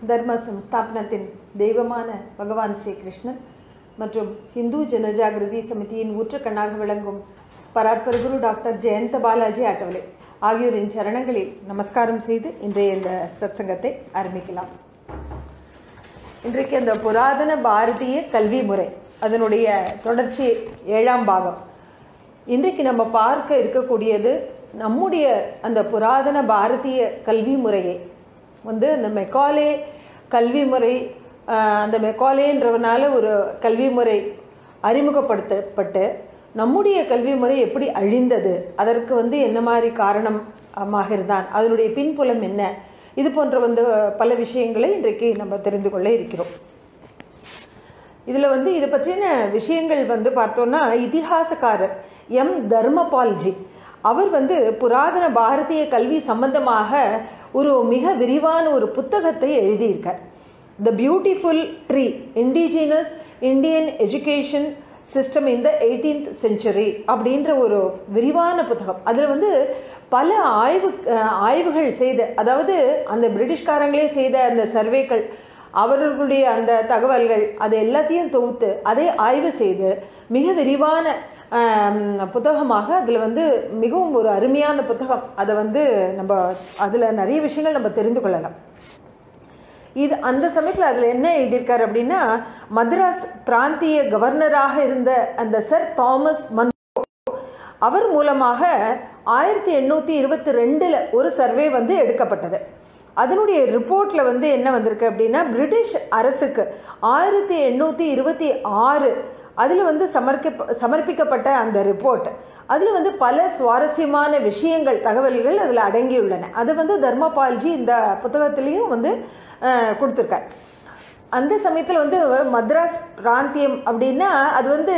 தர்ம சம்ஸ்தாபனத்தின் தெய்வமான பகவான் ஸ்ரீகிருஷ்ணன் மற்றும் இந்து ஜனஜாகிருதி சமிதியின் ஊற்றுக்கண்ணாக விளங்கும் பராத்பர குரு டாக்டர் ஜெயந்த பாலாஜி ஆட்டவலே ஆகியோரின் சரணங்களில் நமஸ்காரம் செய்து இன்றைய இந்த சத்சங்கத்தை ஆரம்பிக்கலாம் இன்றைக்கு அந்த புராதன பாரதிய கல்வி முறை அதனுடைய தொடர்ச்சி ஏழாம் பாகம் இன்றைக்கு நம்ம பார்க்க இருக்கக்கூடியது நம்முடைய அந்த புராதன பாரதிய கல்வி முறையை வந்து அந்த மெக்காலே கல்வி முறை அந்த மெக்காலேன்றவனால ஒரு கல்வி முறை அறிமுகப்படுத்தப்பட்டு நம்முடைய கல்வி முறை எப்படி அழிந்தது அதற்கு வந்து என்ன மாதிரி காரணமாக இருந்தான் அதனுடைய பின்புலம் என்ன இது போன்ற வந்து பல விஷயங்களை இன்றைக்கு நம்ம தெரிந்து கொள்ள இருக்கிறோம் இதில் வந்து இதை பற்றின விஷயங்கள் வந்து பார்த்தோம்னா இதிகாசக்காரர் எம் தர்மபால்ஜி அவர் வந்து புராதன பாரதிய கல்வி சம்பந்தமாக ஒரு மிக விரிவான ஒரு புத்தகத்தை எழுதியிருக்கார் the beautiful tree indigenous Indian education system இந்த எயிட்டீன்த் செஞ்சுரி அப்படின்ற ஒரு விரிவான புத்தகம் அதில் வந்து பல ஆய்வு ஆய்வுகள் செய்த அதாவது அந்த பிரிட்டிஷ்காரங்களே செய்த அந்த சர்வேக்கள் அவர்களுடைய அந்த தகவல்கள் அது எல்லாத்தையும் தொகுத்து அதை ஆய்வு செய்து மிக விரிவான புத்தகமாக அதில் வந்து மிகவும் ஒரு அருமையான புத்தகம் அதை வந்து நம்ம அதில் நிறைய விஷயங்கள் நம்ம தெரிந்து கொள்ளலாம் இது அந்த சமயத்தில் அதில் என்ன எழுதியிருக்காரு அப்படின்னா மദ്രാஸ் பிராந்திய கவர்னராக இருந்த அந்த சர் தாமஸ் மன்ரோ அவர் மூலமாக ஆயிரத்தி எண்ணூற்றி இருபத்தி ரெண்டில் ஒரு சர்வே வந்து எடுக்கப்பட்டது அதனுடைய ரிப்போர்ட்டில் வந்து என்ன வந்திருக்கு அப்படின்னா பிரிட்டிஷ் அரசுக்கு ஆயிரத்தி எண்ணூற்றி இருபத்தி ஆறு அதில் வந்து சமர்க்க சமர்ப்பிக்கப்பட்ட அந்த ரிப்போர்ட் அதில் வந்து பல சுவாரஸ்யமான விஷயங்கள் தகவல்கள் அதில் அடங்கியுள்ளன அது வந்து தர்மபால்ஜி இந்த புத்தகத்திலையும் வந்து கொடுத்துருக்கார் அந்த சமயத்தில் வந்து மദ്രാஸ் பிராந்தியம் அப்படின்னா அது வந்து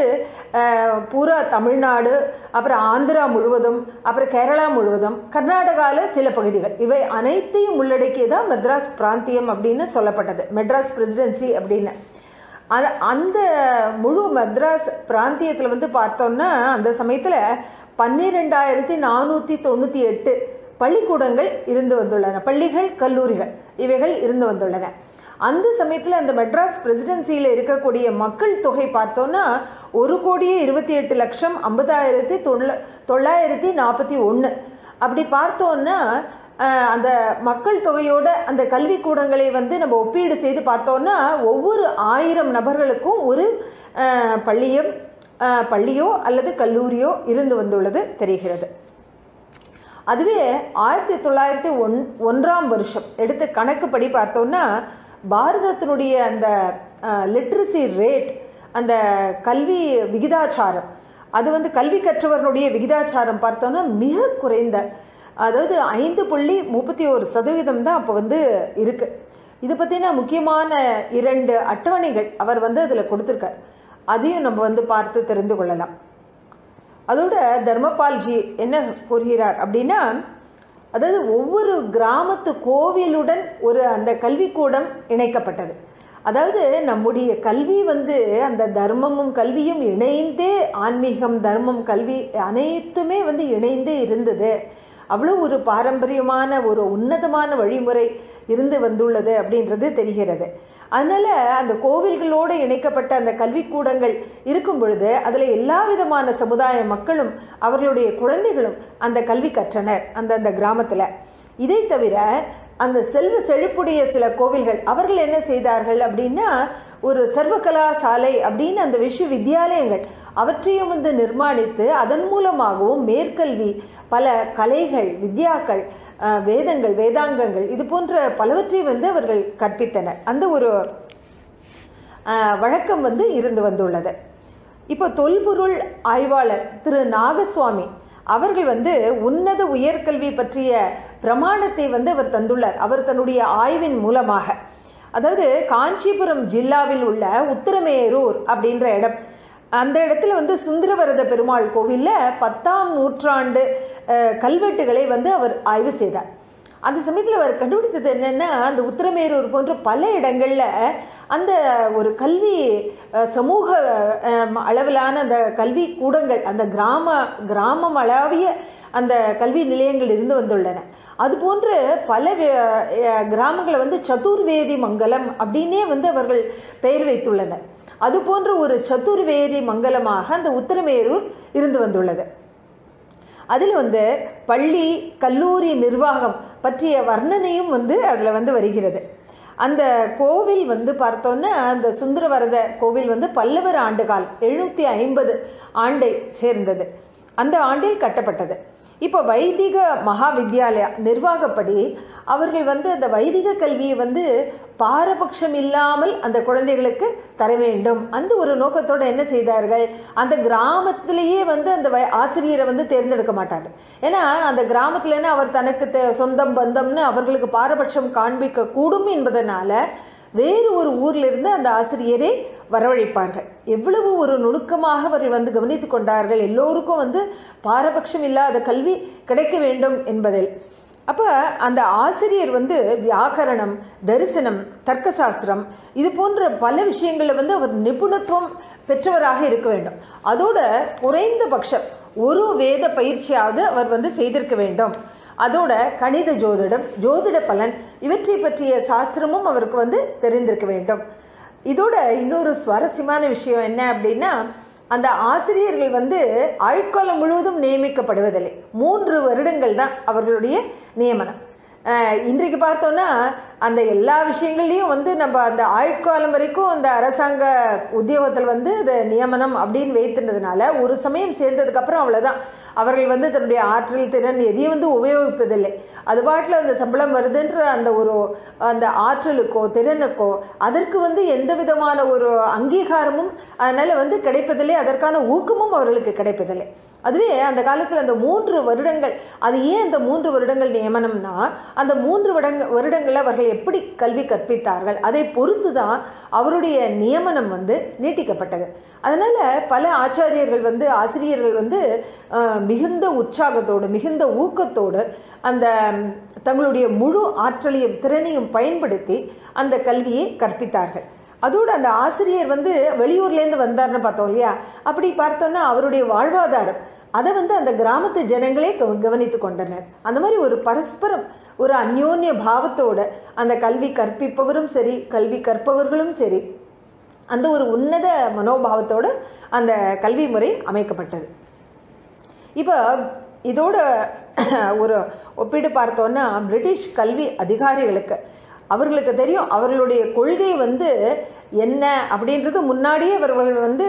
பூரா தமிழ்நாடு அப்புறம் ஆந்திரா முழுவதும் அப்புறம் கேரளா முழுவதும் கர்நாடகாவில் சில பகுதிகள் இவை அனைத்தையும் உள்ளடக்கியதான் மெட்ராஸ் பிராந்தியம் அப்படின்னு சொல்லப்பட்டது மெட்ராஸ் பிரசிடென்சி அப்படின்னு அது அந்த முழு மദ്രാஸ் பிராந்தியத்தில் வந்து பார்த்தோம்னா அந்த சமயத்தில் பன்னிரெண்டாயிரத்தி நானூற்றி தொண்ணூற்றி எட்டு பள்ளிக்கூடங்கள் இருந்து வந்துள்ளன பள்ளிகள் கல்லூரிகள் இவைகள் இருந்து வந்துள்ளன அந்த சமயத்தில் அந்த மெட்ராஸ் பிரசிடென்சியில் இருக்கக்கூடிய மக்கள் தொகை பார்த்தோன்னா ஒரு கோடியே இருபத்தி எட்டு லட்சம் ஐம்பதாயிரத்தி தொள்ள தொள்ளாயிரத்தி நாற்பத்தி ஒன்று அப்படி பார்த்தோன்னா அந்த மக்கள் தொகையோட அந்த கல்விக்கூடங்களை வந்து நம்ம ஒப்பீடு செய்து பார்த்தோன்னா ஒவ்வொரு ஆயிரம் நபர்களுக்கும் ஒரு பள்ளியம் பள்ளியோ அல்லது கல்லூரியோ இருந்து வந்துள்ளது தெரிகிறது அதுவே ஆயிரத்தி தொள்ளாயிரத்தி ஒன் ஒன்றாம் வருஷம் எடுத்து கணக்குப்படி பார்த்தோன்னா பாரதத்தினுடைய அந்த லிட்ரஸி ரேட் அந்த கல்வி விகிதாச்சாரம் அது வந்து கல்வி கற்றவர்களுடைய விகிதாச்சாரம் பார்த்தோன்னா மிக குறைந்த அதாவது ஐந்து புள்ளி முப்பத்தி ஒரு சதவீதம் தான் அப்போ வந்து இருக்கு இது பற்றின முக்கியமான இரண்டு அட்டவணைகள் அவர் வந்து அதில் கொடுத்துருக்கார் அதையும் நம்ம வந்து பார்த்து தெரிந்து கொள்ளலாம் அதோட தர்மபால்ஜி என்ன கூறுகிறார் அப்படின்னா அதாவது ஒவ்வொரு கிராமத்து கோவிலுடன் ஒரு அந்த கல்விக்கூடம் இணைக்கப்பட்டது அதாவது நம்முடைய கல்வி வந்து அந்த தர்மமும் கல்வியும் இணைந்தே ஆன்மீகம் தர்மம் கல்வி அனைத்துமே வந்து இணைந்தே இருந்தது அவ்வளோ ஒரு பாரம்பரியமான ஒரு உன்னதமான வழிமுறை இருந்து வந்துள்ளது அப்படின்றது தெரிகிறது அதனால் அந்த கோவில்களோடு இணைக்கப்பட்ட அந்த கல்விக்கூடங்கள் இருக்கும் பொழுது அதில் எல்லா விதமான சமுதாய மக்களும் அவர்களுடைய குழந்தைகளும் அந்த கல்வி கற்றனர் அந்த அந்த கிராமத்தில் இதை தவிர அந்த செல்வ செழிப்புடைய சில கோவில்கள் அவர்கள் என்ன செய்தார்கள் அப்படின்னா ஒரு சர்வகலா சாலை அப்படின்னு அந்த விஸ்வ வித்யாலயங்கள் அவற்றையும் வந்து நிர்மாணித்து அதன் மூலமாகவும் மேற்கல்வி பல கலைகள் வித்யாக்கள் வேதங்கள் வேதாங்கங்கள் இது போன்ற பலவற்றை வந்து அவர்கள் கற்பித்தனர் அந்த ஒரு வழக்கம் வந்து இருந்து வந்துள்ளது இப்போ தொல்பொருள் ஆய்வாளர் திரு நாகசுவாமி அவர்கள் வந்து உன்னத உயர்கல்வி பற்றிய பிரமாணத்தை வந்து அவர் தந்துள்ளார் அவர் தன்னுடைய ஆய்வின் மூலமாக அதாவது காஞ்சிபுரம் ஜில்லாவில் உள்ள உத்திரமேரூர் அப்படின்ற இடம் அந்த இடத்துல வந்து சுந்தரவரத பெருமாள் கோவிலில் பத்தாம் நூற்றாண்டு கல்வெட்டுகளை வந்து அவர் ஆய்வு செய்தார் அந்த சமயத்தில் அவர் கண்டுபிடித்தது என்னென்னா அந்த உத்திரமேரூர் போன்ற பல இடங்களில் அந்த ஒரு கல்வி அஹ், சமூக அஹ், அளவிலான அந்த கல்வி கூடங்கள் அந்த கிராம கிராமம் அளவிய அந்த கல்வி நிலையங்கள் இருந்து வந்துள்ளன அதுபோன்று பல கிராமங்களை வந்து சதுர்வேதி மங்கலம் அப்படின்னே வந்து அவர்கள் பெயர் வைத்துள்ளனர் அதுபோன்ற ஒரு சதுர்வேதி மங்கலமாக அந்த உத்தரமேரூர் இருந்து வந்துள்ளது அதில் வந்து பள்ளி கல்லூரி நிர்வாகம் பற்றிய வர்ணனையும் வந்து அதில் வந்து வருகிறது அந்த கோவில் வந்து பார்த்தோன்னா அந்த சுந்தரவரத கோவில் வந்து பல்லவர் ஆண்டுகால் எழுநூற்றி ஐம்பது ஆண்டை சேர்ந்தது அந்த ஆண்டில் கட்டப்பட்டது இப்போ வைதிக மகாவித்யாலயா நிர்வாகப்படி அவர்கள் வந்து அந்த வைதிக கல்வியை வந்து பாரபட்சம் இல்லாமல் அந்த குழந்தைகளுக்கு தர வேண்டும் அந்த ஒரு நோக்கத்தோடு என்ன செய்தார்கள் அந்த கிராமத்திலேயே வந்து அந்த ஆசிரியரை வந்து தேர்ந்தெடுக்க மாட்டார்கள் ஏன்னா அந்த கிராமத்துலன்னா அவர் தனக்கு சொந்தம் பந்தம்னு அவர்களுக்கு பாரபட்சம் காண்பிக்க கூடும் என்பதனால வேறு ஒரு ஊர்ல இருந்து அந்த ஆசிரியரை வரவழைப்பார்கள் எவ்வளவு ஒரு நுணுக்கமாக அவர்கள் வந்து கவனித்து கொண்டார்கள் எல்லோருக்கும் வந்து பாரபட்சம் இல்லாத கல்வி கிடைக்க வேண்டும் என்பதில் அப்போ அந்த ஆசிரியர் வந்து வியாக்கரணம் தரிசனம் தர்க்கசாஸ்திரம் இது போன்ற பல விஷயங்களில் வந்து அவர் நிபுணத்துவம் பெற்றவராக இருக்க வேண்டும் அதோட குறைந்தபட்சம் ஒரு வேத பயிற்சியாவது அவர் வந்து செய்திருக்க வேண்டும் அதோட கணித ஜோதிடம் ஜோதிட பலன் இவற்றை பற்றிய சாஸ்திரமும் அவருக்கு வந்து தெரிந்திருக்க வேண்டும் இதோட இன்னொரு சுவாரஸ்யமான விஷயம் என்ன அப்படின்னா அந்த ஆசிரியர்கள் வந்து ஆயுட்காலம் முழுவதும் நியமிக்கப்படுவதில்லை மூன்று வருடங்கள் தான் அவர்களுடைய நியமனம் இன்றைக்கு பார்த்தோன்னா அந்த எல்லா விஷயங்கள்லையும் வந்து நம்ம அந்த ஆயுட்காலம் வரைக்கும் அந்த அரசாங்க உத்தியோகத்தில் வந்து இந்த நியமனம் அப்படின்னு வைத்திருந்ததுனால ஒரு சமயம் சேர்ந்ததுக்கப்புறம் அவ்வளோதான் அவர்கள் வந்து தன்னுடைய ஆற்றல் திறன் எதையும் வந்து உபயோகிப்பதில்லை அது பாட்டில் அந்த சம்பளம் வருதுன்ற அந்த ஒரு அந்த ஆற்றலுக்கோ திறனுக்கோ அதற்கு வந்து எந்த விதமான ஒரு அங்கீகாரமும் அதனால் வந்து கிடைப்பதில்லை அதற்கான ஊக்கமும் அவர்களுக்கு கிடைப்பதில்லை அதுவே அந்த காலத்தில் அந்த மூன்று வருடங்கள் அது ஏன் அந்த மூன்று வருடங்கள் நியமனம்னா அந்த மூன்று வருடங்க வருடங்கள் அவர்கள் எப்படி கல்வி கற்பித்தார்கள் அதை பொறுத்து தான் அவருடைய நியமனம் வந்து நீட்டிக்கப்பட்டது அதனால் பல ஆச்சாரியர்கள் வந்து ஆசிரியர்கள் வந்து மிகுந்த உற்சாகத்தோடு மிகுந்த ஊக்கத்தோடு அந்த தங்களுடைய முழு ஆற்றலையும் திறனையும் பயன்படுத்தி அந்த கல்வியை கற்பித்தார்கள் அதோடு அந்த ஆசிரியர் வந்து வெளியூர்லேருந்து வந்தார்னு பார்த்தோம் இல்லையா அப்படி பார்த்தோன்னா அவருடைய வாழ்வாதாரம் அதை வந்து அந்த கிராமத்து ஜனங்களே கவனித்து கொண்டனர் அந்த மாதிரி ஒரு பரஸ்பரம் ஒரு அந்யோன்ய பாவத்தோட அந்த கல்வி கற்பிப்பவரும் சரி கல்வி கற்பவர்களும் சரி அந்த ஒரு உன்னத மனோபாவத்தோடு அந்த கல்வி முறை அமைக்கப்பட்டது இப்போ இதோட ஒரு ஒப்பீடு பார்த்தோன்னா பிரிட்டிஷ் கல்வி அதிகாரிகளுக்கு அவர்களுக்கு தெரியும் அவர்களுடைய கொள்கை வந்து என்ன அப்படின்றது முன்னாடியே அவர்கள் வந்து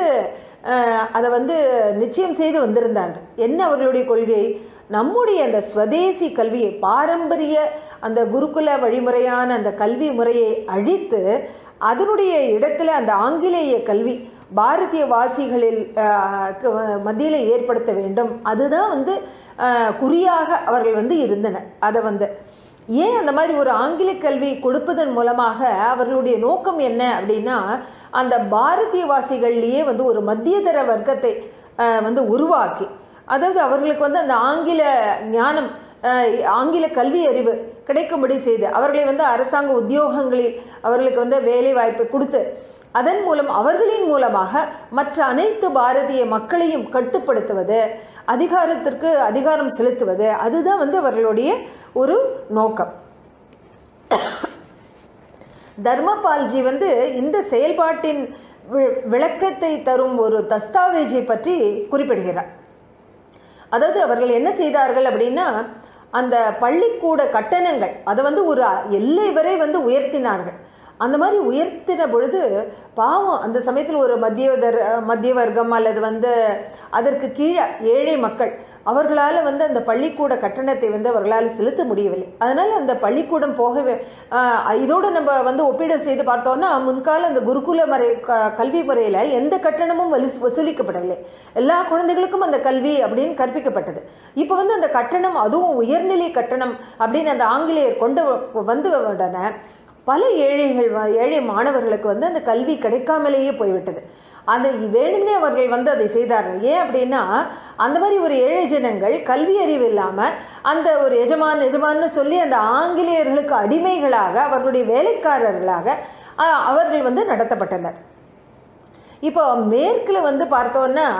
அதை வந்து நிச்சயம் செய்து வந்திருந்தார்கள் என்ன அவர்களுடைய கொள்கை நம்முடைய அந்த ஸ்வதேசி கல்வியை பாரம்பரிய அந்த குருகுல வழிமுறையான அந்த கல்வி முறையை அழித்து அதனுடைய இடத்துல அந்த ஆங்கிலேய கல்வி பாரதிய வாசிகளில் மத்தியில் ஏற்படுத்த வேண்டும் அதுதான் வந்து குறியாக அவர்கள் வந்து இருந்தனர் அதை வந்து ஏன் அந்த மாதிரி ஒரு ஆங்கில கல்வி கொடுப்பதன் மூலமாக அவர்களுடைய நோக்கம் என்ன அப்படின்னா அந்த பாரதியவாசிகள்லேயே வந்து ஒரு மத்தியதர வர்க்கத்தை வந்து உருவாக்கி அதாவது அவர்களுக்கு வந்து அந்த ஆங்கில ஞானம் ஆங்கில கல்வி அறிவு கிடைக்கும்படி செய்து அவர்களை வந்து அரசாங்க உத்தியோகங்களில் அவர்களுக்கு வந்து வேலை வாய்ப்பு கொடுத்து அதன் மூலம் அவர்களின் மூலமாக மற்ற அனைத்து பாரதிய மக்களையும் கட்டுப்படுத்துவது அதிகாரத்திற்கு அதிகாரம் செலுத்துவது அதுதான் வந்து அவர்களுடைய ஒரு நோக்கம் தர்மபால்ஜி வந்து இந்த செயல்பாட்டின் விளக்கத்தை தரும் ஒரு தஸ்தாவேஜை பற்றி குறிப்பிடுகிறார் அதாவது அவர்கள் என்ன செய்தார்கள் அப்படின்னா அந்த பள்ளிக்கூட கட்டணங்கள் அதை வந்து ஒரு எல்லை வரை வந்து உயர்த்தினார்கள் அந்த மாதிரி உயர்த்தின பொழுது பாவம் அந்த சமயத்தில் ஒரு மத்திய மத்திய வர்க்கம் அல்லது வந்து அதற்கு கீழே ஏழை மக்கள் அவர்களால் வந்து அந்த பள்ளிக்கூட கட்டணத்தை வந்து அவர்களால் செலுத்த முடியவில்லை அதனால் அந்த பள்ளிக்கூடம் போகவே இதோடு நம்ம வந்து ஒப்பீடு செய்து பார்த்தோம்னா முன்கால அந்த குருகுல முறை கல்வி முறையில் எந்த கட்டணமும் வலி வசூலிக்கப்படவில்லை எல்லா குழந்தைகளுக்கும் அந்த கல்வி அப்படின்னு கற்பிக்கப்பட்டது இப்போ வந்து அந்த கட்டணம் அதுவும் உயர்நிலை கட்டணம் அப்படின்னு அந்த ஆங்கிலேயர் கொண்டு வந்து உடனே பல ஏழைகள் ஏழை மாணவர்களுக்கு வந்து அந்த கல்வி கிடைக்காமலேயே போய்விட்டது அந்த வேணும்னே அவர்கள் வந்து அதை செய்தார்கள் ஏன் அப்படின்னா அந்த மாதிரி ஒரு ஏழை ஜனங்கள் கல்வி அறிவு இல்லாமல் அந்த ஒரு எஜமான் எஜமான்னு சொல்லி அந்த ஆங்கிலேயர்களுக்கு அடிமைகளாக அவர்களுடைய வேலைக்காரர்களாக அவர்கள் வந்து நடத்தப்பட்டனர் இப்போ மேற்கில் வந்து பார்த்தோன்னா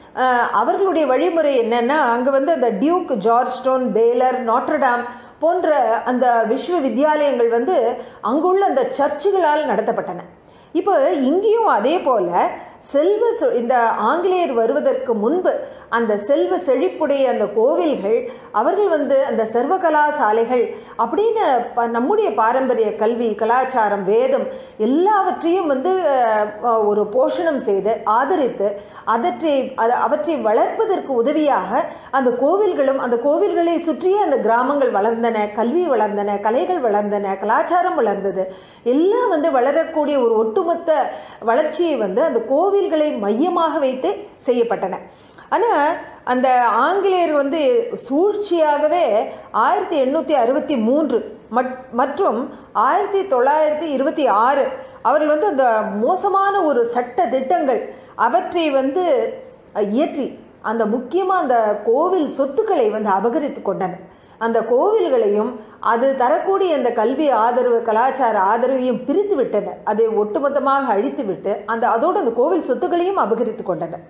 அஹ், அவர்களுடைய வழிமுறை என்னன்னா அங்கே வந்து அந்த டியூக் ஜார்ஜ்டோன் பேலர் நாட்ரடாம் போன்ற அந்த விஸ்வவித்யாலயங்கள் வந்து அங்குள்ள அந்த சர்ச்சுகளால் நடத்தப்பட்டன இப்போ இங்கேயும் அதே போல செல்வ செ- இந்த ஆங்கிலேயர் வருவதற்கு முன்பு அந்த செல்வ செழிப்புடைய அந்த கோவில்கள் அவர்கள் வந்து அந்த சர்வகலாசாலைகள் அப்படின்னு ப- நம்முடைய பாரம்பரிய கல்வி கலாச்சாரம் வேதம் எல்லாவற்றையும் வந்து அஹ், ஒரு போஷணம் செய்து ஆதரித்து அதற்றை அத- அவற்றை வளர்ப்பதற்கு உதவியாக அந்த கோவில்களும் அந்த கோவில்களை சுற்றியே அந்த கிராமங்கள் வளர்ந்தன கல்வி வளர்ந்தன கலைகள் வளர்ந்தன கலாச்சாரம் வளர்ந்தது எல்லாம் வந்து வளரக்கூடிய ஒரு ஒட்டுமொத்த வளர்ச்சியை வந்து அந்த கோவில்களை மையமாக வைத்து செய்யப்பட்டன ஆனால் அந்த ஆங்கிலேயர் வந்து சூழ்ச்சியாகவே ஆயிரத்தி எண்ணூற்றி அறுபத்தி மூன்று மட்- மற்றும் ஆயிரத்தி தொள்ளாயிரத்தி இருபத்தி ஆறு அவர்கள் வந்து அந்த மோசமான ஒரு சட்ட திட்டங்கள் அவற்றை வந்து அஹ், இயற்றி அந்த முக்கியமாக அந்த கோவில் சொத்துக்களை வந்து அபகரித்து கொண்டனர் அந்த கோவில்களையும் அது தரக்கூடிய அந்த கல்வி ஆதரவு கலாச்சார ஆதரவையும் பிரித்து விட்டனர் அதை ஒட்டுமொத்தமாக அழித்து விட்டு அந்த அதோடு அந்த கோவில் சொத்துக்களையும் அபகரித்து கொண்டனர்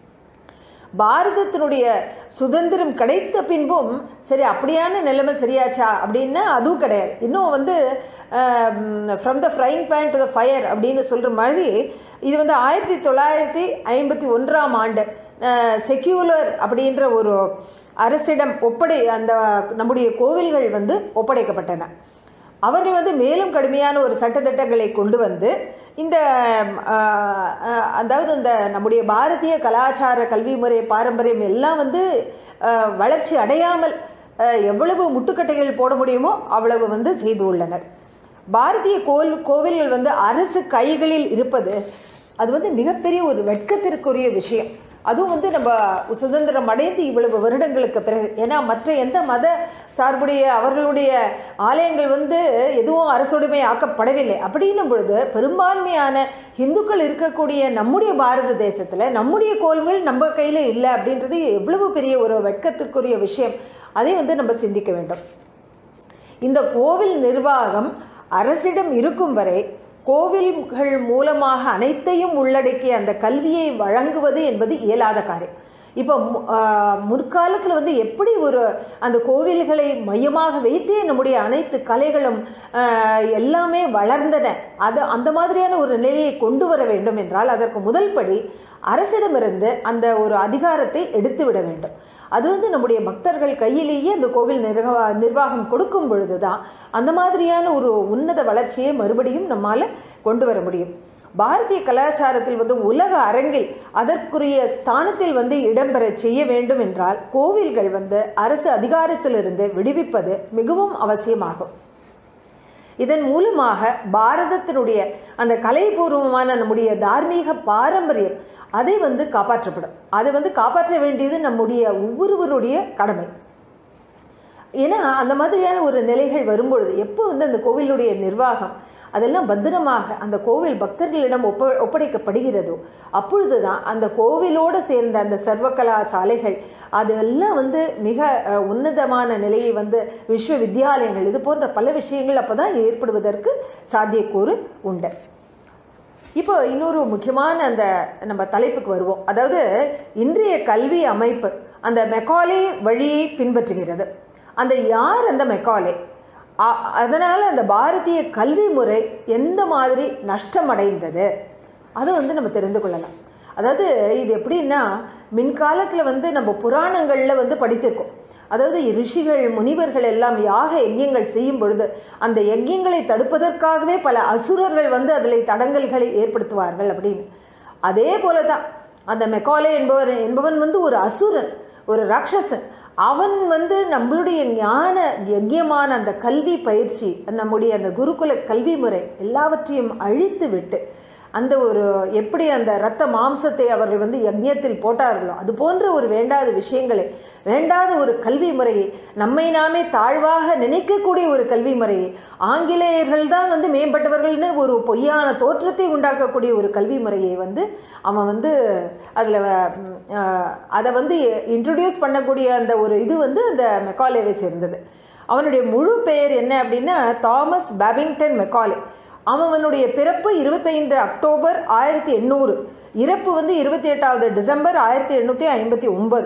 பாரதத்தினுடைய சுதந்திரம் கிடைத்த பின்பும் சரி அப்படியான நிலைமை சரியாச்சா அப்படின்னா அதுவும் கிடையாது இன்னும் வந்து from the frying pan to the fire அப்படின்னு சொல்கிற மாதிரி இது வந்து ஆயிரத்தி தொள்ளாயிரத்தி ஐம்பத்தி ஒன்றாம் ஆண்டு செக்யூலர் அப்படின்ற ஒரு அரசிடம் ஒப்படை அந்த நம்முடைய கோவில்கள் வந்து ஒப்படைக்கப்பட்டன அவர்கள் வந்து மேலும் கடுமையான ஒரு சட்டத்திட்டங்களை கொண்டு வந்து இந்த ஆஹ், ஆஹ், அதாவது இந்த நம்முடைய பாரதிய கலாச்சார கல்வி முறை பாரம்பரியம் எல்லாம் வந்து ஆஹ், வளர்ச்சி அடையாமல் ஆஹ், எவ்வளவு முட்டுக்கட்டைகள் போட முடியுமோ அவ்வளவு வந்து செய்து உள்ளனர் பாரதிய கோவில் கோவில்கள் வந்து அரசு கைகளில் இருப்பது அது வந்து மிகப்பெரிய ஒரு வெட்கத்திற்குரிய விஷயம் அதுவும் வந்து நம்ம சுதந்திரம் அடைந்து இவ்வளவு வருடங்களுக்கு பிறகு ஏன்னா மற்ற எந்த மத சார்புடைய அவர்களுடைய ஆலயங்கள் வந்து எதுவும் அரசுடைமை ஆக்கப்படவில்லை அப்படின்னும் பொழுது பெரும்பான்மையான இந்துக்கள் இருக்கக்கூடிய நம்முடைய பாரத தேசத்தில் நம்முடைய கோவில்கள் நம்ம கையில் இல்லை அப்படின்றது எவ்வளவு பெரிய ஒரு வெட்கத்திற்குரிய விஷயம் அதை வந்து நம்ம சிந்திக்க வேண்டும் இந்த கோவில் நிர்வாகம் அரசிடம் இருக்கும் வரை கோவில்கள் மூலமாக அனைத்தையும் உள்ளடக்கிய அந்த கல்வியை வழங்குவது என்பது இயலாத காரியம் இப்போ மு- ஆஹ் முற்காலத்தில் வந்து எப்படி ஒரு அந்த கோவில்களை மையமாக வைத்தே நம்முடைய அனைத்து கலைகளும் ஆஹ் எல்லாமே வளர்ந்தன அது அந்த மாதிரியான ஒரு நிலையை கொண்டு வர வேண்டும் என்றால் அதற்கு முதல் படி அரசிடமிருந்து அந்த ஒரு அதிகாரத்தை எடுத்து விட வேண்டும் அது வந்து நம்முடைய பக்தர்கள் கையிலேயே அந்த கோவில் நிர்வா நிர்வாகம் கொடுக்கும் பொழுது தான் அந்த மாதிரியான ஒரு உன்னத வளர்ச்சியை மறுபடியும் நம்மால் கொண்டு வர முடியும் பாரதிய கலாச்சாரத்தில் வந்து உலக அரங்கில் அதற்குரிய ஸ்தானத்தில் வந்து இடம்பெற செய்ய வேண்டும் என்றால் கோவில்கள் வந்து அரசு அதிகாரத்திலிருந்து விடுவிப்பது மிகவும் அவசியமாகும் இதன் மூலமாக பாரதத்தினுடைய அந்த கலைபூர்வமான நம்முடைய தார்மீக பாரம்பரியம் அதை வந்து காப்பாற்றப்படும் அதை வந்து காப்பாற்ற வேண்டியது நம்முடைய ஒவ்வொருவருடைய கடமை ஏன்னா அந்த மாதிரியான ஒரு நிலைகள் வரும்பொழுது எப்போ வந்து அந்த கோவிலுடைய நிர்வாகம் அதெல்லாம் பத்திரமாக அந்த கோவில் பக்தர்களிடம் ஒப்ப ஒப்படைக்கப்படுகிறதோ அப்பொழுது தான் அந்த கோவிலோடு சேர்ந்த அந்த சர்வகலா சாலைகள் அதெல்லாம் வந்து மிக அஹ், உன்னதமான நிலையை வந்து விஸ்வவித்யாலயங்கள் இது போன்ற பல விஷயங்கள் அப்போ தான் ஏற்படுவதற்கு சாத்தியக்கூறு உண்டு இப்போ இன்னொரு முக்கியமான அந்த நம்ம தலைப்புக்கு வருவோம் அதாவது இன்றைய கல்வி அமைப்பு அந்த மெக்காலே வழியை பின்பற்றுகிறது அந்த யார் அந்த மெக்காலே அ- அதனால அந்த பாரதிய கல்வி முறை எந்த மாதிரி நஷ்டமடைந்தது அதை வந்து நம்ம தெரிந்து கொள்ளலாம் அதாவது இது எப்படின்னா மின்காலத்தில் வந்து நம்ம புராணங்களில் வந்து படித்திருக்கோம் அதாவது ரிஷிகள் முனிவர்கள் எல்லாம் யாக யஜ்யங்கள் செய்யும் பொழுது அந்த யஜ்யங்களை தடுப்பதற்காகவே பல அசுரர்கள் வந்து அதில் தடங்கல்களை ஏற்படுத்துவார்கள் அப்படின்னு அதே போல தான் அந்த மெக்காலே என்பவர் என்பவன் வந்து ஒரு அசுரன் ஒரு ராட்சசன் அவன் வந்து நம்மளுடைய ஞான யஜ்யமான அந்த கல்வி பயிற்சி நம்முடைய அந்த குருகுல கல்வி முறை எல்லாவற்றையும் அழித்து விட்டு அந்த ஒரு எப்படி அந்த இரத்த மாம்சத்தை அவர்கள் வந்து யஜ்யத்தில் போட்டார்களோ அது போன்ற ஒரு வேண்டாத விஷயங்களை வேண்டாத ஒரு கல்வி முறையை நம்மை நாமே தாழ்வாக நினைக்கக்கூடிய ஒரு கல்வி முறையை ஆங்கிலேயர்கள் தான் வந்து மேம்பட்டவர்கள்னு ஒரு பொய்யான தோற்றத்தை உண்டாக்கக்கூடிய ஒரு கல்வி முறையை வந்து அவன் வந்து அதில் அதை வந்து இன்ட்ரடியூஸ் பண்ணக்கூடிய அந்த ஒரு இது வந்து அந்த மெக்காலேவை சேர்ந்தது அவனுடைய முழு பெயர் என்ன அப்படின்னா தாமஸ் பேபிங்டன் மெக்காலே அவனுடைய பிறப்பு இருபத்தைந்து அக்டோபர் ஆயிரத்தி எண்ணூறு இறப்பு வந்து இருபத்தி எட்டாவது டிசம்பர் ஆயிரத்தி எண்ணூற்றி ஐம்பத்தி ஒன்பது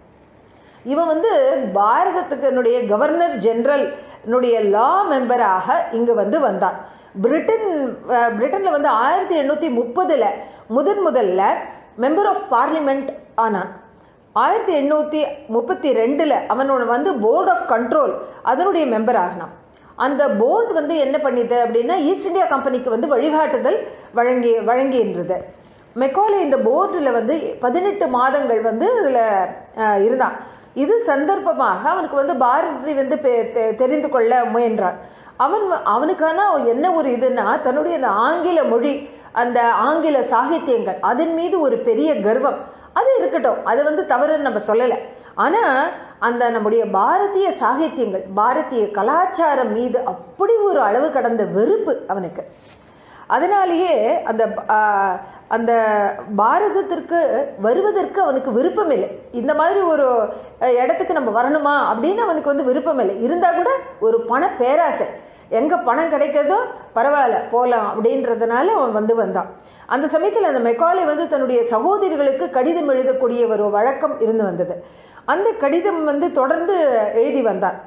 இவன் வந்து பாரதத்துக்கு கவர்னர் ஜெனரல் லா மெம்பராக இங்கு வந்து வந்தான் பிரிட்டன் பிரிட்டனில் வந்து ஆயிரத்தி எண்ணூற்றி முப்பதில் முதன் முதல்ல மெம்பர் ஆஃப் பார்லிமெண்ட் ஆனான் ஆயிரத்தி எண்ணூற்றி முப்பத்தி ரெண்டில் அவனோட வந்து போர்ட் ஆஃப் கண்ட்ரோல் அதனுடைய மெம்பர் ஆகினான் அந்த போர்டு வந்து என்ன பண்ணிது அப்படின்னா ஈஸ்ட் இந்தியா கம்பெனிக்கு வந்து வழிகாட்டுதல் வழங்கி வழங்கின்றது மெக்காலே இந்த போர்டில் வந்து பதினெட்டு மாதங்கள் வந்து இதில் இருந்தான் இது சந்தர்ப்பமாக அவனுக்கு வந்து பாரதத்தை வந்து தெரிந்து கொள்ள முயன்றான் அவன் அவனுக்கான என்ன ஒரு இதுனா தன்னுடைய அந்த ஆங்கில மொழி அந்த ஆங்கில சாகித்யங்கள் அதன் மீது ஒரு பெரிய கர்வம் அது இருக்கட்டும் அது வந்து தவறுன்னு நம்ம சொல்லலை ஆனால் அந்த நம்முடைய பாரதிய சாகித்யங்கள் பாரதிய கலாச்சாரம் மீது அப்படி ஒரு அளவு கடந்த வெறுப்பு அவனுக்கு அதனாலேயே அந்த அந்த பாரதத்திற்கு வருவதற்கு அவனுக்கு விருப்பம் இல்லை இந்த மாதிரி ஒரு இடத்துக்கு நம்ம வரணுமா அப்படின்னு அவனுக்கு வந்து விருப்பம் இல்லை இருந்தால் கூட ஒரு பண பேராசை எங்கே பணம் கிடைக்கிறதோ பரவாயில்ல போகலாம் அப்படின்றதுனால அவன் வந்து வந்தான் அந்த சமயத்தில் அந்த மெக்காலே வந்து தன்னுடைய சகோதரிகளுக்கு கடிதம் எழுதக்கூடிய ஒரு வழக்கம் இருந்து வந்தது அந்த கடிதம் வந்து தொடர்ந்து எழுதி வந்தான்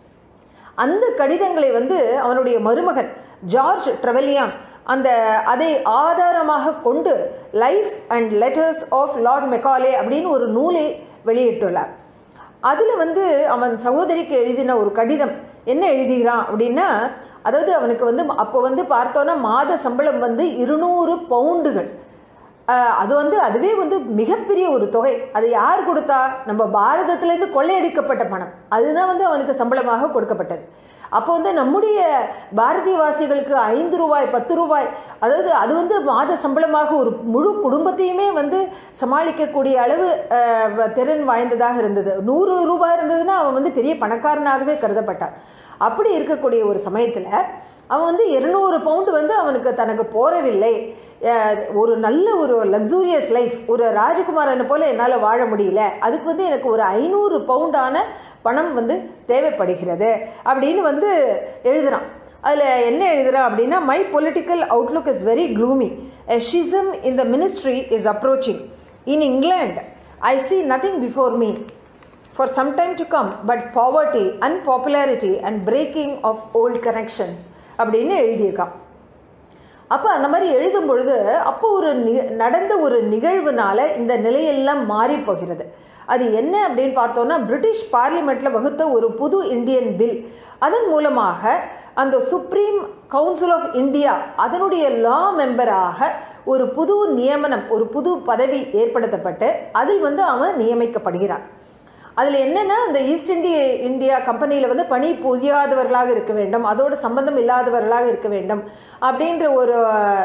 அந்த கடிதங்களை வந்து அவனுடைய மருமகன் ஜார்ஜ் ட்ரெவலியான் அந்த அதை ஆதாரமாக கொண்டு life and letters of lord Macaulay அப்படின்னு ஒரு நூலை வெளியிட்டுள்ளார் அதில் வந்து அவன் சகோதரிக்கு எழுதின ஒரு கடிதம் என்ன எழுதுகிறான் அப்படின்னா அதாவது அவனுக்கு வந்து அப்போ வந்து பார்த்தோன்னா மாத சம்பளம் வந்து இருநூறு பவுண்டுகள் அது வந்து அதுவே வந்து மிகப்பெரிய ஒரு தொகை அதை யார் கொடுத்தா நம்ம பாரதத்திலேருந்து கொள்ளையடிக்கப்பட்ட பணம் அதுதான் வந்து அவனுக்கு சம்பளமாக கொடுக்கப்பட்டது அப்போ வந்து நம்முடைய பாரதியவாசிகளுக்கு ஐந்து ரூபாய் பத்து ரூபாய் அதாவது அது வந்து மாத சம்பளமாக ஒரு முழு குடும்பத்தையுமே வந்து சமாளிக்கக்கூடிய அளவு திறன் வாய்ந்ததாக இருந்தது நூறு ரூபாய் இருந்ததுன்னா அவன் வந்து பெரிய பணக்காரனாகவே கருதப்பட்டான் அப்படி இருக்கக்கூடிய ஒரு சமயத்தில் அவன் வந்து இருநூறு பவுண்டு வந்து அவனுக்கு தனக்கு போறவில்லை ஒரு நல்ல ஒரு லக்ஸூரியஸ் லைஃப் ஒரு ராஜகுமாரனை போல என்னால் வாழ முடியல அதுக்கு வந்து எனக்கு ஒரு ஐநூறு பவுண்டான பணம் வந்து தேவைப்படுகிறது அப்படின்னு வந்து எழுதுகிறான் அதில் என்ன எழுதுகிறான் அப்படின்னா my political outlook is very gloomy a schism in the ministry is approaching in England I see nothing before me for some time to come but poverty unpopularity and breaking of old connections அப்படின்னு எழுதியிருக்கான் அப்போ அந்த மாதிரி எழுதும் பொழுது அப்போ ஒரு நடந்த ஒரு நிகழ்வுனால இந்த நிலையெல்லாம் மாறி போகிறது அது என்ன அப்படின்னு பார்த்தோம்னா பிரிட்டிஷ் பார்லிமெண்ட்ல வகுத்த ஒரு புது இந்தியன் பில் அதன் மூலமாக அந்த சுப்ரீம் கவுன்சில் ஆஃப் இந்தியா அதனுடைய லா மெம்பராக ஒரு புது நியமனம் ஒரு புது பதவி ஏற்படுத்தப்பட்டு அதில் வந்து அவன் நியமிக்கப்படுகிறான் அதில் என்னென்னா அந்த ஈஸ்ட் இந்திய இந்தியா கம்பெனியில் வந்து பணி புரியாதவர்களாக இருக்க வேண்டும் அதோடு சம்பந்தம் இல்லாதவர்களாக இருக்க வேண்டும் அப்படின்ற ஒரு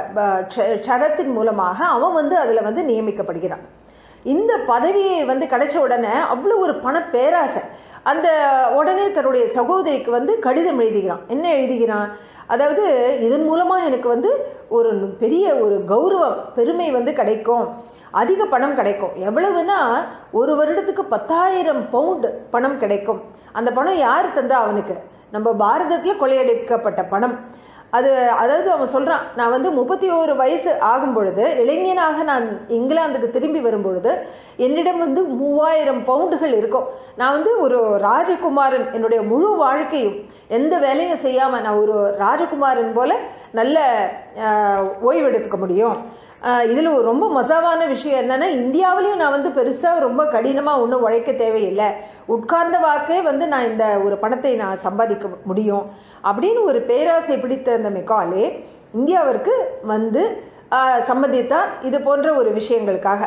சரத்தின் மூலமாக அவன் வந்து அதில் வந்து நியமிக்கப்படுகிறான் இந்த பதவியை வந்து கிடைச்ச உடனே அவ்வளோ ஒரு பண பேராசை அந்த உடனே தன்னுடைய சகோதரிக்கு வந்து கடிதம் எழுதுகிறான் என்ன எழுதுகிறான் அதாவது இதன் மூலமாக எனக்கு வந்து ஒரு பெரிய ஒரு கௌரவம் பெருமை வந்து கிடைக்கும் அதிக பணம் கிடைக்கும் எவ்வளவுனா ஒரு வருடத்துக்கு பத்தாயிரம் பவுண்டு பணம் கிடைக்கும் அந்த பணம் யார் தந்தா அவனுக்கு நம்ம பாரதத்தில் கொள்ளையடிக்கப்பட்ட பணம் அது அதாவது அவன் சொல்கிறான் நான் வந்து முப்பத்தி ஓரு வயசு ஆகும் பொழுது இளைஞனாக நான் இங்கிலாந்துக்கு திரும்பி வரும் பொழுது என்னிடம் வந்து மூவாயிரம் பவுண்டுகள் இருக்கும் நான் வந்து ஒரு ராஜகுமாரன் என்னுடைய முழு வாழ்க்கையும் எந்த வேலையும் செய்யாமல் நான் ஒரு ராஜகுமாரன் போல நல்ல ஓய்வு எடுத்துக்க முடியும் இதில் ரொம்ப மசாவான விஷயம் என்னென்னா இந்தியாவிலையும் நான் வந்து பெருசாக ரொம்ப கடினமாக ஒன்றும் உழைக்க தேவையில்லை உட்கார்ந்த வாக்கே வந்து நான் இந்த ஒரு பணத்தை நான் சம்பாதிக்க முடியும் அப்படின்னு ஒரு பேராசை பிடித்த அந்த மெக்காலே இந்தியாவிற்கு வந்து சம்மதித்தான் இது போன்ற ஒரு விஷயங்களுக்காக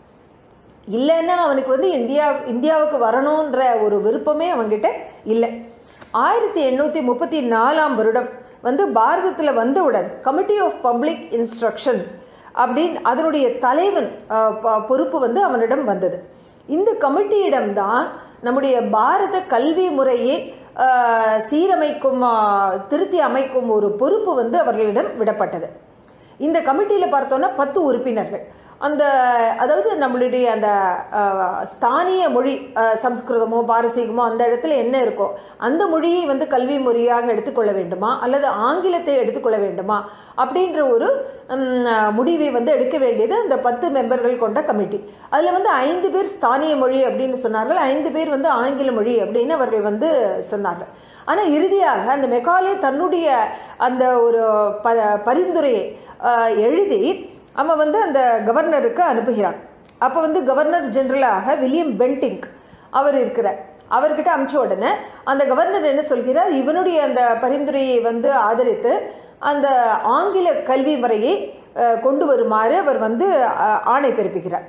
இல்லைன்னா அவனுக்கு வந்து இந்தியா இந்தியாவுக்கு வரணுன்ற ஒரு விருப்பமே அவங்ககிட்ட இல்லை ஆயிரத்தி எண்ணூற்றி முப்பத்தி நாலாம் வருடம் வந்து பாரதத்தில் வந்தவுடன் கமிட்டி ஆஃப் பப்ளிக் இன்ஸ்ட்ரக்ஷன்ஸ் அப்படின்னு அதனுடைய தலைவன் பொறுப்பு வந்து அவனிடம் வந்தது இந்த கமிட்டியிடம்தான் நம்முடைய பாரத கல்வி முறையை சீரமைக்கும் திருத்தி அமைக்கும் ஒரு பொறுப்பு வந்து அவர்களிடம் விடப்பட்டது இந்த கமிட்டியில் பார்த்தோன்னா பத்து உறுப்பினர்கள் அந்த அதாவது நம்மளுடைய அந்த அஹ், ஸ்தானிய மொழி அஹ், சம்ஸ்கிருதமோ பாரசீகமோ அந்த இடத்துல என்ன இருக்கோ அந்த மொழியை வந்து கல்வி மொழியாக எடுத்துக்கொள்ள வேண்டுமா அல்லது ஆங்கிலத்தை எடுத்துக்கொள்ள வேண்டுமா அப்படின்ற ஒரு ம், முடிவை வந்து எடுக்க வேண்டியது அந்த பத்து மெம்பர்கள் கொண்ட கமிட்டி அதில் வந்து ஐந்து பேர் ஸ்தானிய மொழி அப்படின்னு சொன்னார்கள் ஐந்து பேர் வந்து ஆங்கில மொழி அப்படின்னு அவர்கள் வந்து சொன்னார்கள் ஆனால் இறுதியாக அந்த மெக்காலே தன்னுடைய அந்த ஒரு ப பரிந்துரையை அஹ், எழுதி அவன் வந்து அந்த கவர்னருக்கு அனுப்புகிறான் அப்போ வந்து கவர்னர் ஜெனரலாக வில்லியம் பென்டிங் அவர் இருக்கிறார் அவர்கிட்ட அனுப்பிச்ச உடனே அந்த கவர்னர் என்ன சொல்கிறார் இவனுடைய அந்த பரிந்துரையை வந்து ஆதரித்து அந்த ஆங்கில கல்வி முறையை அஹ், கொண்டு வருமாறு அவர் வந்து அஹ், ஆணை பிறப்பிக்கிறார்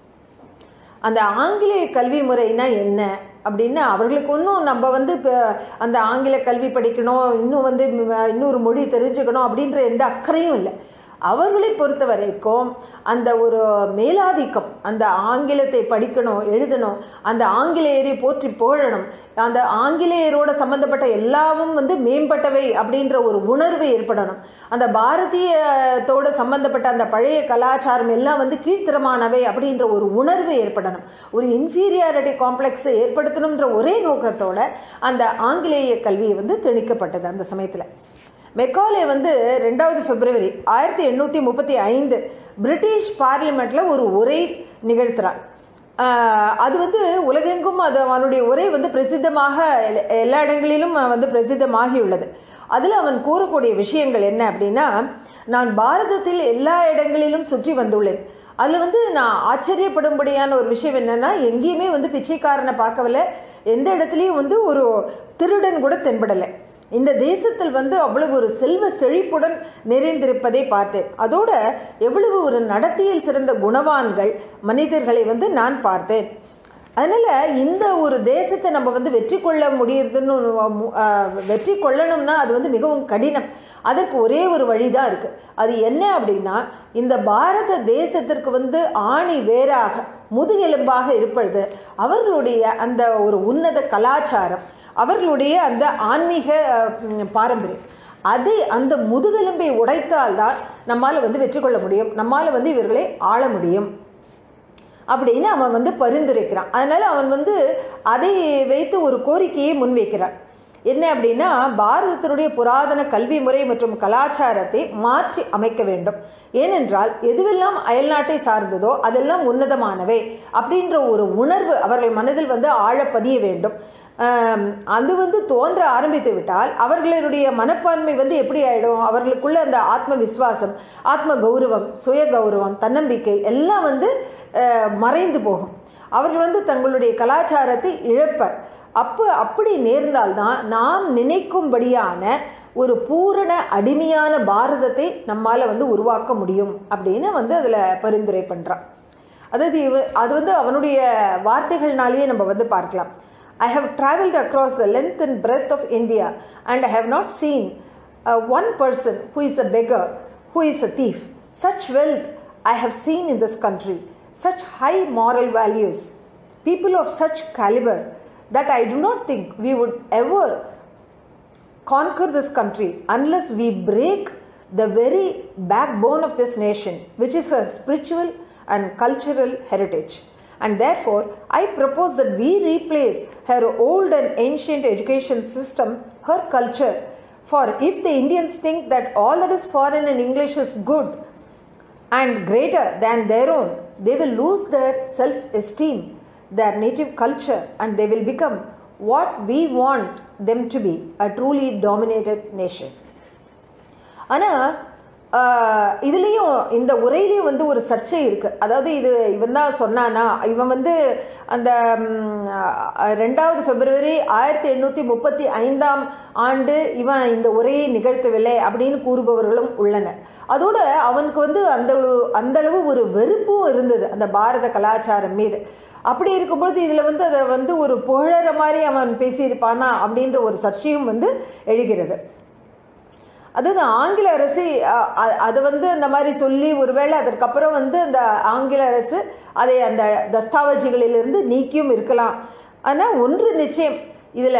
அந்த ஆங்கிலேய கல்வி முறைனா என்ன அப்படின்னு அவர்களுக்கு ஒன்றும் நம்ம வந்து இப்போ அந்த ஆங்கில கல்வி படிக்கணும் இன்னும் வந்து ம- இன்னொரு மொழி தெரிஞ்சுக்கணும் அப்படின்ற எந்த அக்கறையும் இல்லை அவர்களை பொறுத்த வரைக்கும் அந்த ஒரு மேலாதிக்கம் அந்த ஆங்கிலத்தை படிக்கணும் எழுதணும் அந்த ஆங்கிலேயரை போற்றி புகழணும் அந்த ஆங்கிலேயரோட சம்பந்தப்பட்ட எல்லாமும் வந்து மேம்பட்டவை அப்படின்ற ஒரு உணர்வு ஏற்படணும் அந்த பாரதியத்தோட சம்பந்தப்பட்ட அந்த பழைய கலாச்சாரம் எல்லாம் வந்து கீழ்த்தரமானவை அப்படின்ற ஒரு உணர்வு ஏற்படணும் ஒரு இன்ஃபீரியாரிட்டி காம்ப்ளெக்ஸ் ஏற்படுத்தணுன்ற ஒரே நோக்கத்தோட அந்த ஆங்கிலேய கல்வியை வந்து திணிக்கப்பட்டது அந்த சமயத்தில் மெக்காலே வந்து ரெண்டாவது பிப்ரவரி ஆயிரத்தி எண்ணூற்றி முப்பத்தி ஐந்து பிரிட்டிஷ் பார்லிமெண்ட்டில் ஒரு உரை நிகழ்த்துறார் ஆஹ் அது வந்து உலகெங்கும் அது அவனுடைய உரை வந்து பிரசித்தமாக எல்- எல்லா இடங்களிலும் வந்து பிரசித்தமாகியுள்ளது அதில் அவன் கூறக்கூடிய விஷயங்கள் என்ன அப்படின்னா நான் பாரதத்தில் எல்லா இடங்களிலும் சுற்றி வந்துள்ளேன் அதில் வந்து நான் ஆச்சரியப்படும்படியான ஒரு விஷயம் என்னன்னா எங்கேயுமே வந்து பிச்சைக்காரனை பார்க்கவில்லை எந்த இடத்துலையும் வந்து ஒரு திருடன் கூட தென்படலை இந்த தேசத்தில் வந்து அவ்வளவு ஒரு செல்வ செழிப்புடன் நிறைந்திருப்பதை பார்த்தேன் அதோட எவ்வளவு ஒரு நடத்தையில் சிறந்த குணவான்கள் மனிதர்களை வந்து நான் பார்த்தேன் அதனால இந்த ஒரு தேசத்தை நம்ம வந்து வெற்றி கொள்ள முடியுதுன்னு அஹ், வெற்றி கொள்ளணும்னா அது வந்து மிகவும் கடினம் அதற்கு ஒரே ஒரு வழிதான் இருக்கு அது என்ன அப்படின்னா இந்த பாரத தேசத்திற்கு வந்து ஆணி வேறாக முதுகெலும்பாக இருப்பது அவர்களுடைய அந்த ஒரு உன்னத கலாச்சாரம் அவர்களுடைய அந்த ஆன்மீக அஹ், ம், பாரம்பரியம் அதை அந்த முதுகெலும்பை உடைத்தால்தான் நம்மால் வந்து வெற்றி கொள்ள முடியும் நம்மால் வந்து இவர்களை ஆள முடியும் அப்படின்னு அவன் வந்து பரிந்துரைக்கிறான் அதனால அவன் வந்து அதை வைத்து ஒரு கோரிக்கையை முன்வைக்கிறான் என்ன அப்படின்னா பாரதத்தினுடைய புராதன கல்வி முறை மற்றும் கலாச்சாரத்தை மாற்றி அமைக்க வேண்டும் ஏனென்றால் எதுவெல்லாம் அயல்நாட்டை சார்ந்ததோ அதெல்லாம் உன்னதமானவை அப்படின்ற ஒரு உணர்வு அவர்கள் மனதில் வந்து ஆழ பதிய வேண்டும் ஆம், அது வந்து தோன்ற ஆரம்பித்து விட்டால் அவர்களுடைய மனப்பான்மை வந்து எப்படி ஆயிடும் அவர்களுக்குள்ள அந்த ஆத்ம விசுவாசம் ஆத்ம கௌரவம் சுய கௌரவம் தன்னம்பிக்கை எல்லாம் வந்து அஹ், மறைந்து போகும் அவர்கள் வந்து தங்களுடைய கலாச்சாரத்தை இழப்பர் அப்போ அப்படி நேர்ந்தால்தான் நாம் நினைக்கும்படியான ஒரு பூரண அடிமையான பாரதத்தை நம்மால் வந்து உருவாக்க முடியும் அப்படின்னு வந்து அதில் பரிந்துரை பண்ணுறான் அதாவது இவ அது வந்து அவனுடைய வார்த்தைகள்னாலேயே நம்ம வந்து பார்க்கலாம் I have travelled across the length and breadth of India and I have not seen one person who is a beggar who is a thief such wealth I have seen in this country such high moral values people of such caliber that I do not think we would ever conquer this country unless we break the very backbone of this nation, which is her spiritual and cultural heritage. And therefore, I propose that we replace her old and ancient education system, her culture. For if the Indians think that all that is foreign and English is good, and greater than their own, they will lose their self esteem, their native culture, and they will become what we want them to be a truly dominated nation. ஆனால் இதுலேயும் இந்த உரையிலையும் வந்து ஒரு சர்ச்சை இருக்கு அதாவது இது இவன் தான் சொன்னானா இவன் வந்து அந்த ம், அஹ், ரெண்டாவது பிப்ரவரி ஆயிரத்தி எண்ணூற்றி முப்பத்தி ஐந்தாம் ஆண்டு இவன் இந்த உரையை நிகழ்த்தவில்லை அப்படின்னு கூறுபவர்களும் உள்ளனர் அதோட அவனுக்கு வந்து அந்த அளவு- அந்த அளவு ஒரு வெறுப்பும் இருந்தது அந்த பாரத கலாச்சாரம் மீது அப்படி இருக்கும்பொழுது இதில் வந்து அதை வந்து ஒரு புகழற மாதிரி அவன் பேசியிருப்பானா அப்படின்ற ஒரு சர்ச்சையும் வந்து எழுகிறது அதாவது ஆங்கில அரசு அ- அ- அது வந்து அந்த மாதிரி சொல்லி ஒருவேளை அதற்கப்புறம் வந்து அந்த ஆங்கில அரசு அதை அந்த தஸ்தாவேஜுகளிலிருந்து நீக்கியும் இருக்கலாம் ஆனால் ஒன்று நிச்சயம் இதில்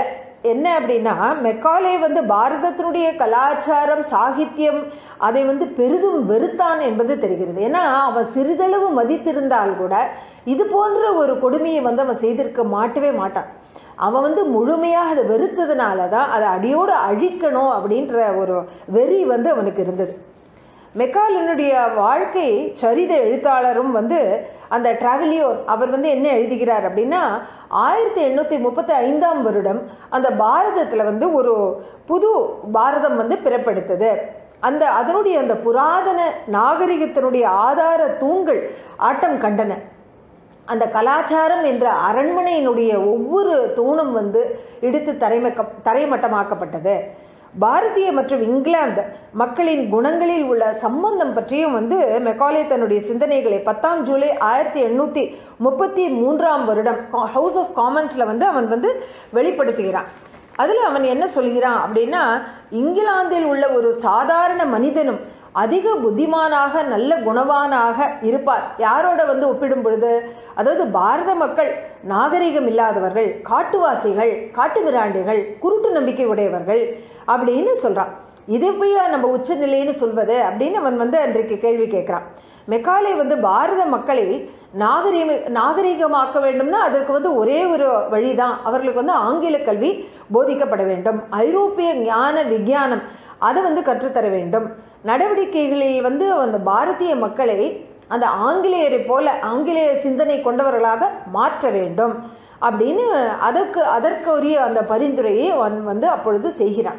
என்ன அப்படின்னா மெக்காலே வந்து பாரதத்தினுடைய கலாச்சாரம் சாகித்யம் அதை வந்து பெரிதும் வெறுத்தான் என்பது தெரிகிறது ஏன்னா அவன் சிறிதளவு மதித்திருந்தால் கூட இது போன்ற ஒரு கொடுமையை வந்து அவன் செய்திருக்க மாட்டவே மாட்டான் அவன் வந்து முழுமையாக அதை வெறுத்ததுனால தான் அதை அடியோடு அழிக்கணும் அப்படின்ற ஒரு வெறி வந்து அவனுக்கு இருந்தது மெக்காலனுடைய வாழ்க்கை சரித எழுத்தாளரும் வந்து அந்த டிராவலியோர் அவர் வந்து என்ன எழுதுகிறார் அப்படின்னா ஆயிரத்தி எண்ணூற்றி முப்பத்தி ஐந்தாம் வருடம் அந்த பாரதத்தில் வந்து ஒரு புது பாரதம் வந்து பிறப்பெடுத்தது அந்த அதனுடைய அந்த புராதன நாகரிகத்தினுடைய ஆதார தூண்கள் ஆட்டம் கண்டன அந்த கலாச்சாரம் என்ற அரண்மனையினுடைய ஒவ்வொரு தூணும் வந்து இடித்து தரைமக்க தரைமட்டமாக்கப்பட்டது பாரதிய மற்றும் இங்கிலாந்து மக்களின் குணங்களில் உள்ள சம்பந்தம் பற்றியும் வந்து மெக்காலே தன்னுடைய சிந்தனைகளை பத்தாம் ஜூலை ஆயிரத்தி எண்ணூற்றி முப்பத்தி மூன்றாம் வருடம் ஹவுஸ் ஆஃப் காமன்ஸில் வந்து அவன் வந்து வெளிப்படுத்துகிறான் அதில் அவன் என்ன சொல்கிறான் அப்படின்னா இங்கிலாந்தில் உள்ள ஒரு சாதாரண மனிதனும் அதிக புத்திமானாக நல்ல குணவானாக இருப்பார் யாரோட வந்து ஒப்பிடும் பொழுது அதாவது பாரத மக்கள் நாகரிகம் இல்லாதவர்கள் காட்டுவாசிகள் காட்டு மிராண்டிகள் குருட்டு நம்பிக்கை உடையவர்கள் அப்படின்னு சொல்றான் இதை போய் நம்ம உச்சநிலைன்னு சொல்வது அப்படின்னு அவன் வந்து அன்றைக்கு கேள்வி கேட்குறான் மெக்காலே வந்து பாரத மக்களை நாகரீக நாகரீகமாக்க வேண்டும்னா அதற்கு வந்து ஒரே ஒரு வழிதான் அவர்களுக்கு வந்து ஆங்கில கல்வி போதிக்கப்பட வேண்டும் ஐரோப்பிய ஞான விஞ்ஞானம் அதை வந்து கற்றுத்தர வேண்டும் நடவடிக்கைகளில் வந்து அந்த பாரதிய மக்களை அந்த ஆங்கிலேயரை போல ஆங்கிலேய சிந்தனை கொண்டவர்களாக மாற்ற வேண்டும் அப்படின்னு அதற்கு அதற்குரிய அந்த பரிந்துரையை அவன் வந்து அப்பொழுது செய்கிறான்